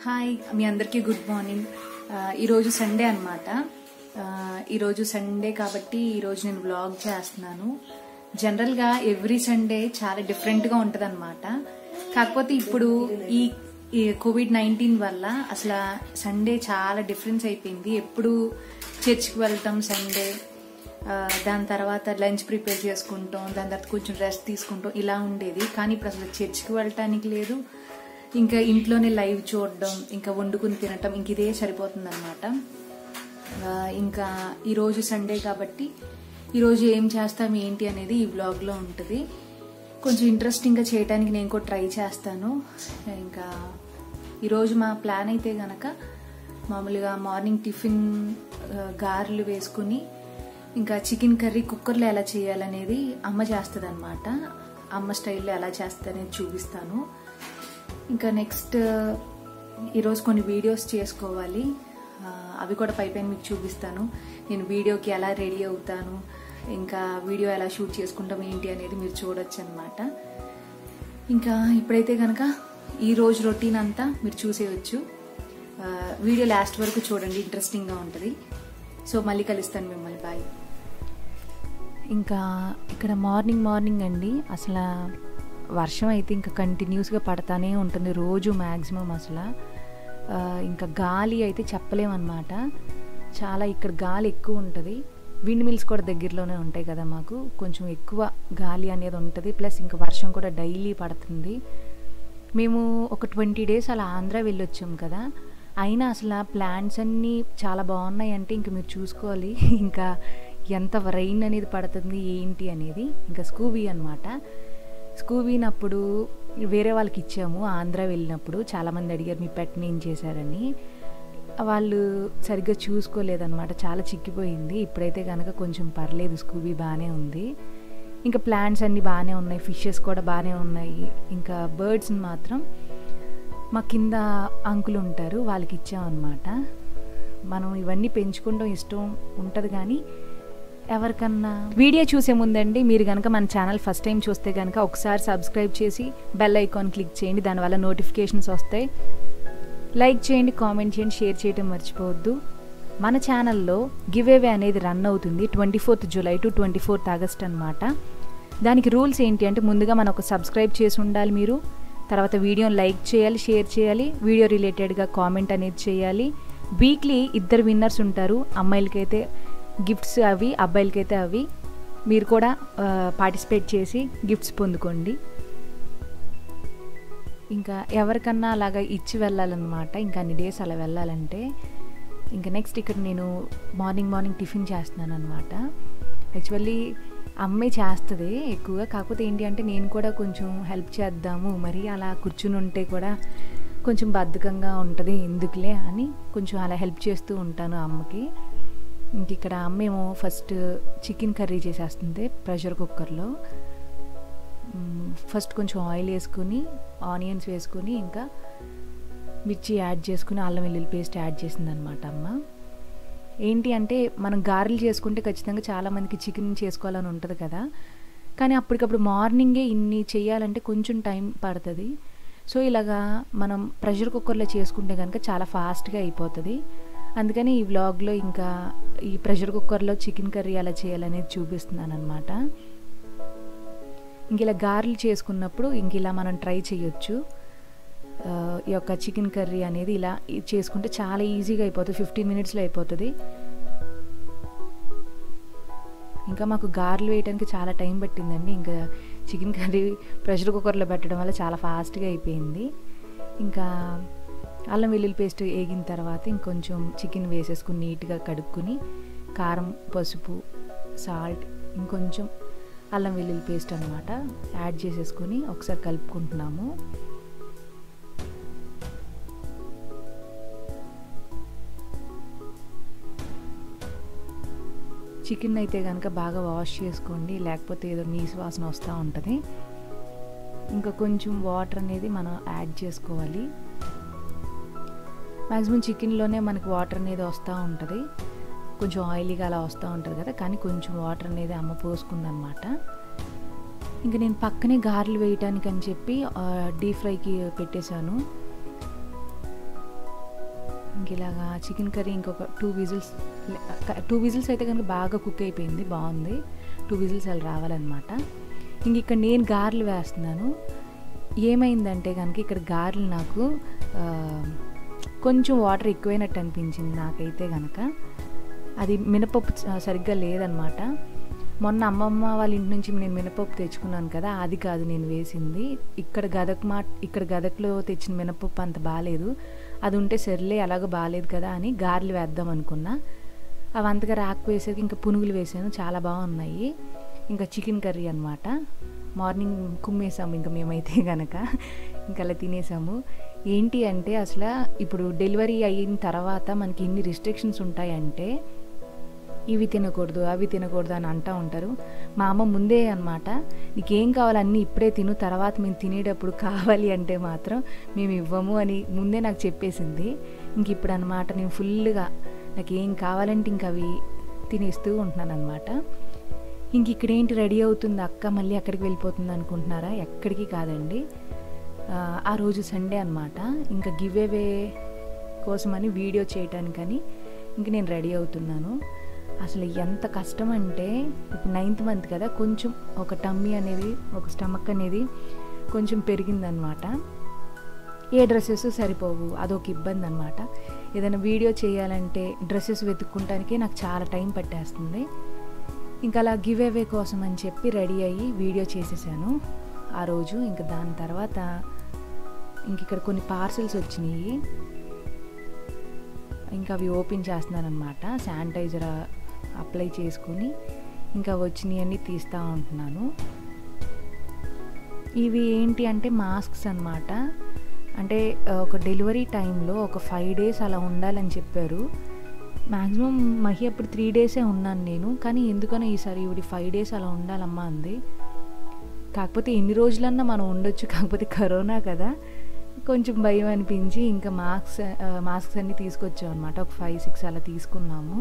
hi మీ అందరికీ good morning ఆ, ఈరోజు సండే అనమాట ఈరోజు సండే కాబట్టి ఈరోజు నేను వ్లాగ్ చేస్తున్నాను జనరల్గా ఎవ్రీ సండే చాలా డిఫరెంట్గా ఉంటుంది అనమాట కాకపోతే ఇప్పుడు ఈ ఈ కోవిడ్ నైన్టీన్ వల్ల అసలు సండే చాలా డిఫరెన్స్ అయిపోయింది ఎప్పుడు చర్చ్కి వెళ్తాం సండే ఆ, దాని తర్వాత లంచ్ ప్రిపేర్ చేసుకుంటాం దాని తర్వాత కొంచెం రెస్ట్ తీసుకుంటాం ఇలా ఉండేది కానీ ఇప్పుడు అసలు చర్చ్కి వెళ్ళటానికి లేదు ఇంకా ఇంట్లోనే లైవ్ చూడడం ఇంకా వండుకుని తినటం ఇంక ఇదే సరిపోతుంది అనమాట ఇంకా ఈరోజు సండే కాబట్టి ఈరోజు ఏం చేస్తాం ఏంటి అనేది ఈ వ్లాగ్లో ఉంటుంది కొంచెం ఇంట్రెస్టింగ్గా చేయడానికి నేను కూడా ట్రై చేస్తాను ఇంకా ఈరోజు మా ప్లాన్ అయితే గనక మామూలుగా మార్నింగ్ టిఫిన్ ఆ, గారెలు వేసుకుని ఇంకా చికెన్ కర్రీ కుక్కర్లో ఎలా చేయాలనేది అమ్మ చేస్తుంది అనమాట అమ్మ స్టైల్లో ఎలా చేస్తుంది అనేది చూపిస్తాను ఇంకా నెక్స్ట్ ఈరోజు కొన్ని వీడియోస్ చేసుకోవాలి ఆ, అవి కూడా పై పైన మీకు చూపిస్తాను నేను వీడియోకి ఎలా రెడీ అవుతాను ఇంకా వీడియో ఎలా షూట్ చేసుకుంటాం ఏంటి అనేది మీరు చూడొచ్చు అనమాట ఇంకా ఇప్పుడైతే కనుక ఈ రోజు రొటీన్ అంతా మీరు చూసేయచ్చు ఆ, వీడియో లాస్ట్ వరకు చూడండి ఇంట్రెస్టింగ్గా ఉంటుంది సో మళ్ళీ కలుస్తాను మిమ్మల్ని బాయ్ ఇంకా ఇక్కడ మార్నింగ్ మార్నింగ్ అండి అసలు వర్షం అయితే ఇంకా కంటిన్యూస్గా పడతానే ఉంటుంది రోజు మ్యాక్సిమం అసలు ఆ, ఇంకా గాలి అయితే చెప్పలేమన్నమాట చాలా ఇక్కడ గాలి ఎక్కువ ఉంటుంది విండ్ మిల్స్ కూడా దగ్గరలోనే ఉంటాయి కదా మాకు కొంచెం ఎక్కువ గాలి అనేది ఉంటుంది ప్లస్ ఇంకా వర్షం కూడా డైలీ పడుతుంది మేము ఒక ట్వంటీ డేస్ అలా ఆంధ్ర వెళ్ళొచ్చాం కదా అయినా అసలు ప్లాంట్స్ అన్నీ చాలా బాగున్నాయి అంటే ఇంక మీరు చూసుకోవాలి ఇంకా ఎంత రైన్ అనేది పడుతుంది ఏంటి అనేది ఇంకా స్కూబీ అనమాట స్కూబీని అప్పుడు వేరే వాళ్ళకి ఇచ్చాము ఆంధ్ర వెళ్ళినప్పుడు చాలామంది అడిగారు మీ పెట్టని ఏం చేశారని వాళ్ళు సరిగ్గా చూసుకోలేదన్నమాట చాలా చిక్కిపోయింది ఇప్పుడైతే కనుక కొంచెం పర్లేదు స్కూబీ బాగానే ఉంది ఇంకా ప్లాంట్స్ అన్నీ బాగానే ఉన్నాయి ఫిషెస్ కూడా బాగానే ఉన్నాయి ఇంకా బర్డ్స్ని మాత్రం మా కింద అంకులు ఉంటారు వాళ్ళకి ఇచ్చామన్నమాట మనం ఇవన్నీ పెంచుకుంటాం ఇష్టం ఉంటుంది కానీ ఎవరికన్నా వీడియో చూసే ముందండి మీరు కనుక మన ఛానల్ ఫస్ట్ టైం చూస్తే కనుక ఒకసారి సబ్స్క్రైబ్ చేసి బెల్ ఐకాన్ క్లిక్ చేయండి దానివల్ల నోటిఫికేషన్స్ వస్తాయి లైక్ చేయండి కామెంట్ చేయండి షేర్ చేయడం మర్చిపోవద్దు మన ఛానల్లో గివ్ అవే అనేది రన్ అవుతుంది twenty fourth July to twenty fourth August అనమాట దానికి రూల్స్ ఏంటి అంటే ముందుగా మనం ఒక సబ్స్క్రైబ్ చేసి ఉండాలి మీరు తర్వాత వీడియోని లైక్ చేయాలి షేర్ చేయాలి వీడియో రిలేటెడ్గా కామెంట్ అనేది చేయాలి వీక్లీ ఇద్దరు విన్నర్స్ ఉంటారు అమ్మాయిలకైతే గిఫ్ట్స్ అవి అబ్బాయిలకైతే అవి మీరు కూడా పార్టిసిపేట్ చేసి గిఫ్ట్స్ పొందుకోండి ఇంకా ఎవరికన్నా అలాగా ఇచ్చి వెళ్ళాలన్నమాట ఇంకా అన్ని డేస్ అలా వెళ్ళాలంటే ఇంకా నెక్స్ట్ ఇక్కడ నేను మార్నింగ్ మార్నింగ్ టిఫిన్ చేస్తున్నాను అనమాట యాక్చువల్లీ అమ్మే చేస్తుంది ఎక్కువగా కాకపోతే ఏంటి అంటే నేను కూడా కొంచెం హెల్ప్ చేద్దాము మరి అలా కూర్చుని ఉంటే కూడా కొంచెం బద్ధకంగా ఉంటుంది ఎందుకులే అని కొంచెం అలా హెల్ప్ చేస్తూ ఉంటాను అమ్మకి ఇంక ఇక్కడ అమ్మేమో ఫస్ట్ చికెన్ కర్రీ చేసేస్తుంది ప్రెషర్ కుక్కర్లో మ్, ఫస్ట్ కొంచెం ఆయిల్ వేసుకొని ఆనియన్స్ వేసుకొని ఇంకా మిర్చి యాడ్ చేసుకుని అల్లం వెల్లుల్లి పేస్ట్ యాడ్ చేసింది అనమాట అమ్మ ఏంటి అంటే మనం గారెలు చేసుకుంటే ఖచ్చితంగా చాలామందికి చికెన్ చేసుకోవాలని ఉంటుంది కదా కానీ అప్పటికప్పుడు మార్నింగే ఇన్ని చేయాలంటే కొంచెం టైం పడుతుంది సో ఇలాగా మనం ప్రెషర్ కుక్కర్లో చేసుకుంటే కనుక చాలా ఫాస్ట్గా అయిపోతుంది అందుకని ఈ వ్లాగ్లో ఇంకా ఈ ప్రెషర్ కుక్కర్లో చికెన్ కర్రీ ఎలా చేయాలనేది చూపిస్తున్నాను అనమాట ఇంక ఇలా గారెలు చేసుకున్నప్పుడు ఇంక ఇలా మనం ట్రై చేయొచ్చు ఆ, ఈ యొక్క చికెన్ కర్రీ అనేది ఇలా ఇ- చేసుకుంటే చాలా ఈజీగా అయిపోతుంది ఫిఫ్టీన్ మినిట్స్లో అయిపోతుంది ఇంకా మాకు గారెలు వేయడానికి చాలా టైం పట్టిందండి ఇంకా చికెన్ కర్రీ ప్రెషర్ కుక్కర్లో పెట్టడం వల్ల చాలా ఫాస్ట్గా అయిపోయింది ఇంకా అల్లం వెల్లుల్లి పేస్ట్ వేగిన తర్వాత ఇంకొంచెం చికెన్ వేసేసుకుని నీట్గా కడుక్కుని కారం పసుపు సాల్ట్ ఇంకొంచెం అల్లం వెల్లుల్లి పేస్ట్ అనమాట యాడ్ చేసేసుకొని ఒకసారి కలుపుకుంటున్నాము చికెన్ అయితే కనుక బాగా వాష్ చేసుకోండి లేకపోతే ఏదో నీసు వాసన వస్తూ ఉంటుంది ఇంకా కొంచెం వాటర్ అనేది మనం యాడ్ చేసుకోవాలి మ్యాక్సిమం చికెన్లోనే మనకి వాటర్ అనేది వస్తూ ఉంటుంది కొంచెం ఆయిలీగా అలా వస్తూ ఉంటుంది కదా కానీ కొంచెం వాటర్ అనేది అమ్మ పోసుకుందనమాట ఇంకా నేను పక్కనే గారెలు వేయటానికి అని చెప్పి డీప్ ఫ్రైకి పెట్టేశాను ఇంక ఇలాగా చికెన్ కర్రీ ఇంకొక టూ విజిల్స్ టూ విజిల్స్ అయితే కనుక బాగా కుక్ అయిపోయింది బాగుంది టూ విజిల్స్ అలా రావాలన్నమాట ఇంక ఇక్కడ నేను గారెలు వేస్తున్నాను ఏమైందంటే కనుక ఇక్కడ గారెలు నాకు ఆ, కొంచెం వాటర్ ఎక్కువైనట్టు అనిపించింది నాకైతే కనుక అది మినపప్పు స- సరిగ్గా లేదనమాట మొన్న అమ్మమ్మ వాళ్ళ ఇంటి నుంచి నేను మినపప్పు తెచ్చుకున్నాను కదా అది కాదు నేను వేసింది ఇక్కడ గదక్ మా ఇక్కడ గదక్లో తెచ్చిన మినపప్పు అంత బాగాలేదు అది ఉంటే సర్లే అలాగో బాగాలేదు కదా అని గారెలు వేద్దాం అనుకున్నా అవి అంతగా రాకపోయేసరికి ఇంకా పునుగులు వేసాను చాలా బాగున్నాయి ఇంకా చికెన్ కర్రీ అనమాట మార్నింగ్ కుమ్మేసాము ఇంకా మేమైతే గనక ఇంకా అలా తినేసాము ఏంటి అంటే అసలు ఇప్పుడు డెలివరీ అయిన తర్వాత మనకి ఎన్ని రిస్ట్రిక్షన్స్ ఉంటాయంటే ఇవి తినకూడదు అవి తినకూడదు అని అంటూ ఉంటారు మా అమ్మ ముందే అనమాట నీకేం కావాలి అన్నీ ఇప్పుడే తిను తర్వాత మేము తినేటప్పుడు కావాలి అంటే మాత్రం మేము ఇవ్వము అని ముందే నాకు చెప్పేసింది ఇంక ఇప్పుడు అనమాట నేను ఫుల్గా నాకు ఏం కావాలంటే ఇంక అవి తినేస్తూ ఉంటున్నాను అనమాట ఇంక ఇక్కడ ఏంటి రెడీ అవుతుంది అక్క మళ్ళీ ఎక్కడికి వెళ్ళిపోతుంది అనుకుంటున్నారా ఎక్కడికి కాదండి ఆ, ఆ రోజు సండే అనమాట ఇంకా గివ్ అవే కోసమని వీడియో చేయటానికని ఇంక నేను రెడీ అవుతున్నాను అసలు ఎంత కష్టం అంటే ఇప్పుడు నైన్త్ మంత్ కదా కొంచెం ఒక టమ్మీ అనేది ఒక స్టమక్ అనేది కొంచెం పెరిగిందనమాట ఏ డ్రెస్సెస్ సరిపోవు అదొక ఇబ్బంది అనమాట ఏదైనా వీడియో చేయాలంటే డ్రెస్సెస్ వెతుక్కుంటానికి నాకు చాలా టైం పట్టేస్తుంది ఇంకా అలా గివ్ అవే కోసం అని చెప్పి రెడీ అయ్యి వీడియో చేసేసాను ఆ రోజు ఇంకా దాని తర్వాత ఇంక ఇక్కడ కొన్ని పార్సిల్స్ వచ్చినాయి ఇంకా అవి ఓపెన్ చేస్తున్నాను అనమాట శానిటైజర్ అప్లై చేసుకుని ఇంకా వచ్చినాయన్నీ తీస్తూ ఉంటున్నాను ఇవి ఏంటి అంటే మాస్క్స్ అన్నమాట అంటే ఆ, ఒక డెలివరీ టైంలో ఒక ఫైవ్ డేస్ అలా ఉండాలని చెప్పారు మ్యాక్సిమం మహి అప్పుడు త్రీ డేసే ఉన్నాను నేను కానీ ఎందుకనో ఈసారి ఇవిడి ఫైవ్ డేస్ అలా ఉండాలమ్మా అంది కాకపోతే ఎన్ని రోజులన్నా మనం ఉండొచ్చు కాకపోతే కరోనా కదా కొంచెం భయం అనిపించి ఇంకా మాస్క్స్ మాస్క్స్ అన్నీ తీసుకొచ్చాం అనమాట ఒక ఫైవ్ సిక్స్ అలా తీసుకున్నాము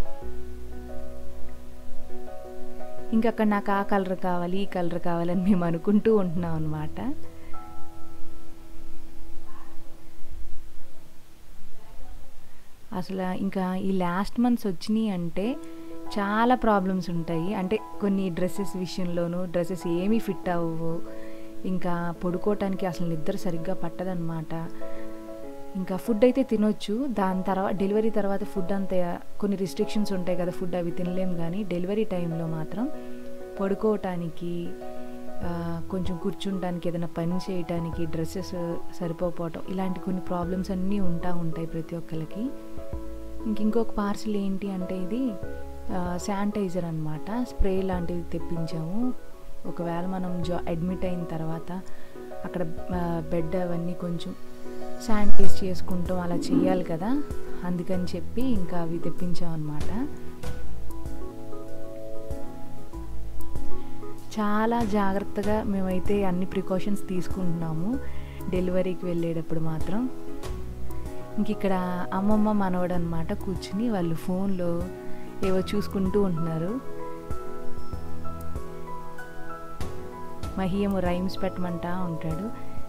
ఇంకా అక్కడ నాకు ఆ కలర్ కావాలి ఈ కలర్ కావాలని మేము అనుకుంటూ ఉంటున్నాం అనమాట అసలు ఇంకా ఈ లాస్ట్ మంత్స్ వచ్చినాయి అంటే చాలా ప్రాబ్లమ్స్ ఉంటాయి అంటే కొన్ని డ్రెస్సెస్ విషయంలోనూ డ్రెస్సెస్ ఏమీ ఫిట్ అవ్వవు ఇంకా పడుకోవటానికి అసలు నిద్ర సరిగ్గా పట్టదనమాట ఇంకా ఫుడ్ అయితే తినొచ్చు దాని తర్వాత డెలివరీ తర్వాత ఫుడ్ అంత కొన్ని రిస్ట్రిక్షన్స్ ఉంటాయి కదా ఫుడ్ అవి తినలేం కానీ డెలివరీ టైంలో మాత్రం పడుకోవటానికి ఆ, కొంచెం కూర్చుంటానికి ఏదైనా పని చేయటానికి డ్రెస్సెస్ సరిపోకపోవటం ఇలాంటి కొన్ని ప్రాబ్లమ్స్ అన్నీ ఉంటా ఉంటాయి ప్రతి ఒక్కరికి ఇంక ఇంకొక పార్సిల్ ఏంటి అంటే ఇది శానిటైజర్ అనమాట స్ప్రే లాంటిది తెప్పించాము ఒకవేళ మనం జా అడ్మిట్ అయిన తర్వాత అక్కడ బెడ్ అవన్నీ కొంచెం శానిటైజ్ చేసుకుంటాం అలా చేయాలి కదా అందుకని చెప్పి ఇంకా అవి తెప్పించాం అనమాట చాలా జాగ్రత్తగా మేమైతే అన్ని ప్రికాషన్స్ తీసుకుంటున్నాము డెలివరీకి వెళ్ళేటప్పుడు మాత్రం ఇంక ఇక్కడ అమ్మమ్మ మనవడు అనమాట కూర్చుని వాళ్ళు ఫోన్లో ఏవో చూసుకుంటూ ఉంటున్నారు మహియము రైమ్స్ పెట్టమంటా ఉంటాడు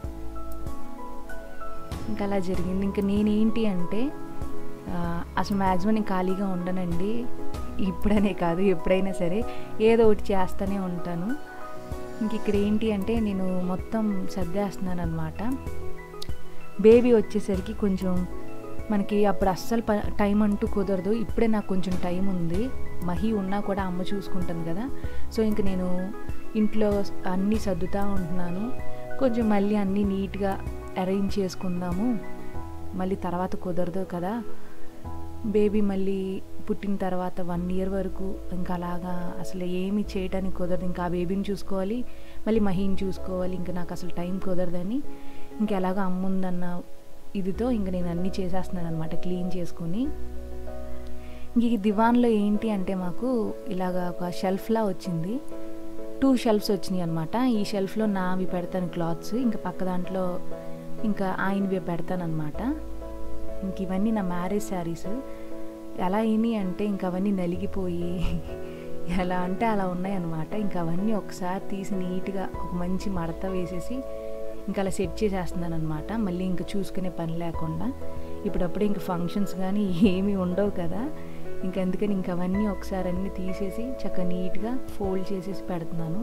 ఇంకా అలా జరిగింది ఇంకా నేనేంటి అంటే ఆ, అసలు మ్యాక్సిమం నేను ఖాళీగా ఉండనండి ఇప్పుడనే కాదు ఎప్పుడైనా సరే ఏదో ఒకటి చేస్తూనే ఉంటాను ఇంక ఇక్కడ ఏంటి అంటే నేను మొత్తం సర్దేస్తున్నాను అనమాట బేబీ వచ్చేసరికి కొంచెం మనకి అప్పుడు అస్సలు ప టైం అంటూ కుదరదు ఇప్పుడే నాకు కొంచెం టైం ఉంది మహి ఉన్నా కూడా అమ్మ చూసుకుంటుంది కదా సో ఇంక నేను ఇంట్లో అన్నీ సర్దుతూ ఉంటున్నాను కొంచెం మళ్ళీ అన్నీ నీట్గా అరేంజ్ చేసుకుందాము మళ్ళీ తర్వాత కుదరదు కదా బేబీ మళ్ళీ పుట్టిన తర్వాత వన్ ఇయర్ వరకు ఇంకా అలాగా అసలు ఏమి చేయడానికి కుదరదు ఇంకా ఆ బేబీని చూసుకోవాలి మళ్ళీ మహిని చూసుకోవాలి ఇంకా నాకు అసలు టైం కుదరదని ఇంకా ఎలాగో అమ్ముందన్న ఇదితో ఇంక నేను అన్నీ చేసేస్తున్నాను అనమాట క్లీన్ చేసుకొని ఇంక ఈ దివాన్లో ఏంటి అంటే మాకు ఇలాగ ఒక షెల్ఫ్లా వచ్చింది టూ షెల్ఫ్స్ వచ్చినాయి అనమాట ఈ షెల్ఫ్లో నావి పెడతాను క్లాత్స్ ఇంకా పక్క దాంట్లో ఇంకా ఆయనవి పెడతాను అనమాట ఇంక ఇవన్నీ నా మ్యారేజ్ శారీస్ ఎలా అయినాయి అంటే ఇంక అవన్నీ నలిగిపోయి ఎలా అంటే అలా ఉన్నాయన్నమాట ఇంకా అవన్నీ ఒకసారి తీసి నీట్గా ఒక మంచి మడత వేసేసి ఇంకా అలా సెట్ చేసేస్తున్నాను అనమాట మళ్ళీ ఇంకా చూసుకునే పని లేకుండా ఇప్పుడప్పుడే ఇంకా ఫంక్షన్స్ కానీ ఏమీ ఉండవు కదా ఇంకా అందుకని ఇంకా అవన్నీ ఒకసారి అన్నీ తీసేసి చక్కగా నీట్గా ఫోల్డ్ చేసేసి పెడుతున్నాను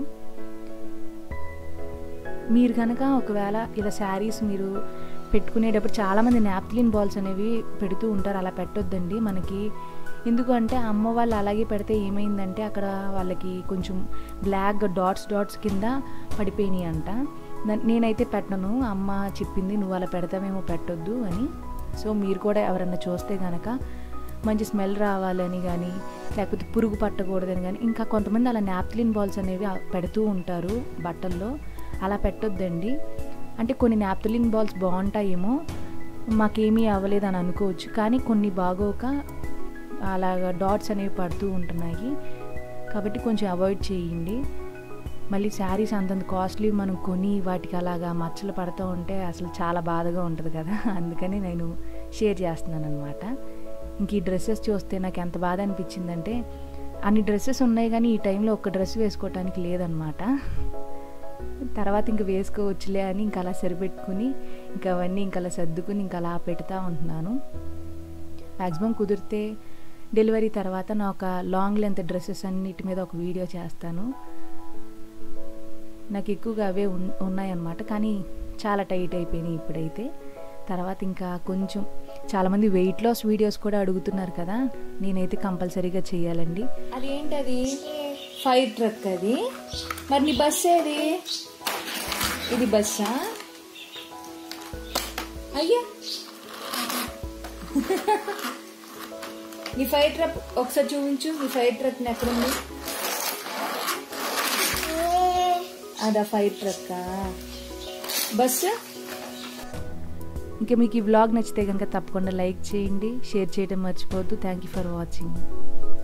మీరు కనుక ఒకవేళ ఇలా శారీస్ మీరు పెట్టుకునేటప్పుడు చాలామంది నాప్కిన్ బాల్స్ అనేవి పెడుతూ ఉంటారు అలా పెట్టొద్దండి మనకి ఎందుకు అంటే అమ్మ వాళ్ళు అలాగే పెడితే ఏమైందంటే అక్కడ వాళ్ళకి కొంచెం బ్లాక్ డాట్స్ డాట్స్ కింద పడిపోయినాయి అంట న- నేనైతే పెట్టను అమ్మ చెప్పింది నువ్వు అలా పెడతామేమో పెట్టొద్దు అని సో మీరు కూడా ఎవరన్నా చూస్తే కనుక మంచి స్మెల్ రావాలని కానీ లేకపోతే పురుగు పట్టకూడదని కానీ ఇంకా కొంతమంది అలా నాప్కిన్ బాల్స్ అనేవి ఆ- పెడుతూ ఉంటారు బట్టల్లో అలా పెట్టొద్దండి అంటే కొన్ని నాప్థలిన్ బాల్స్ బాగుంటాయేమో మాకేమీ అవ్వలేదు అని అనుకోవచ్చు కానీ కొన్ని బాగోక అలాగా డాట్స్ అనేవి పడుతూ ఉంటున్నాయి కాబట్టి కొంచెం అవాయిడ్ చేయండి మళ్ళీ శారీస్ అంతంత కాస్ట్లీ మనం కొని వాటికి అలాగా మచ్చలు పడుతూ ఉంటే అసలు చాలా బాధగా ఉంటుంది కదా అందుకని నేను షేర్ చేస్తున్నాను అనమాట ఇంక ఈ డ్రెస్సెస్ చూస్తే నాకు ఎంత బాధ అనిపించిందంటే అన్ని డ్రెస్సెస్ ఉన్నాయి కానీ ఈ టైంలో ఒక డ్రెస్ వేసుకోవటానికి లేదనమాట తర్వాత ఇంక వేసుకోవచ్చులే అని ఇంకా అలా సరిపెట్టుకుని ఇంకా అవన్నీ ఇంకా అలా సర్దుకుని ఇంకా అలా పెడతా ఉంటున్నాను మ్యాక్సిమం కుదిరితే డెలివరీ తర్వాత నా ఒక లాంగ్ లెంత్ డ్రెస్సెస్ అన్నిటి మీద ఒక వీడియో చేస్తాను నాకు ఎక్కువగా అవే ఉన్ ఉన్నాయన్నమాట కానీ చాలా టైట్ అయిపోయినాయి ఇప్పుడైతే తర్వాత ఇంకా కొంచెం చాలామంది వెయిట్ లాస్ వీడియోస్ కూడా అడుగుతున్నారు కదా నేనైతే కంపల్సరీగా చేయాలండి అదేంటది ఫైర్ ట్రక్ అది మరి నీ బస్ ఏది ఇది బస్సా అయ్యా నీ ఫైర్ ట్రక్ ఒకసారి చూపించు నీ ఫైర్ ట్రక్ ఎక్కడుంది అదా ఫైర్ ట్రక్ బస్సు ఇంకా మీకు ఈ వ్లాగ్ నచ్చితే కనుక తప్పకుండా లైక్ చేయండి షేర్ చేయడం మర్చిపోవద్దు థ్యాంక్ యూ ఫర్ వాచింగ్